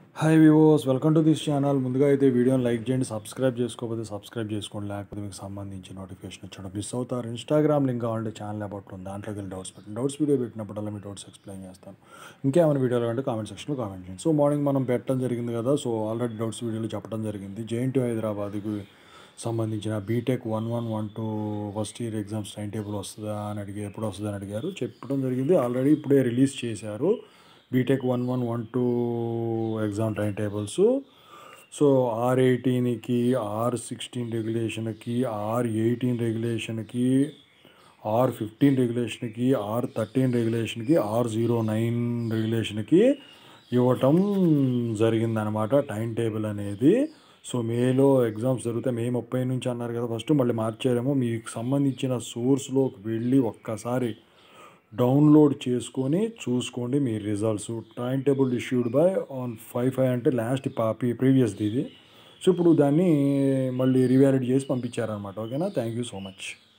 hi viewers welcome to this channel ముందుగా అయితే వీడియోని లైక్ చేయండి సబ్స్క్రైబ్ చేసుకోకపోతే సబ్స్క్రైబ్ చేసుకోండి లేకపోతే మీకు సంబంధించి నోటిఫికేషన్ వచ్చాడు మిస్ అవుతారు ఇన్స్టాగ్రామ్ లింక్ కావాలంటే ఛానల్ అబౌట్ ఉంది దాంట్లోకి వెళ్ళి డౌట్స్ పెట్టండి డౌట్స్ వీడియో పెట్టినప్పుడల్లా మీ డౌట్స్ ఎక్స్ప్లెయిన్ చేస్తాను ఇంకేమైనా వీడియోలు అంటే కామెంట్ సెక్షన్లో కామెంట్ చేయండి సో మార్నింగ్ మనం పెట్టడం జరిగింది కదా సో ఆల్రెడీ డౌట్స్ వీడియోలో చెప్పడం జరిగింది జేఎన్టీ హైదరాబాద్కి సంబంధించిన BTech one one one two first year exams time table వస్తుందా అని అడిగి ఎప్పుడు వస్తుందా అని అడిగారు చెప్పడం జరిగింది ఆల్రెడీ ఇప్పుడే రిలీజ్ చేశారు BTech one one one two exam time tables so R ఎయిటీన్కి ఆర్ సిక్స్టీన్ రెగ్యులేషన్కి ఆర్ ఎయిటీన్ రెగ్యులేషన్కి ఆర్ ఫిఫ్టీన్ రెగ్యులేషన్కి ఆర్ థర్టీన్ రెగ్యులేషన్కి ఆర్ జీరో నైన్ రెగ్యులేషన్కి ఇవ్వటం జరిగిందనమాట టైం టేబుల్ అనేది సో మేలో ఎగ్జామ్స్ జరిగితే మే ముప్పై నుంచి అన్నారు కదా ఫస్ట్ మళ్ళీ మార్చారేమో మీకు సంబంధించిన సోర్స్లోకి వెళ్ళి ఒక్కసారి డౌన్లోడ్ చేసుకొని చూసుకోండి మీ results time table issued by on five five అంటే లాస్ట్ పాపి ప్రీవియస్ది ఇది సో ఇప్పుడు దాన్ని మళ్ళీ రివాలిడ్ చేసి పంపించారనమాట ఓకేనా థ్యాంక్ యూ సో మచ్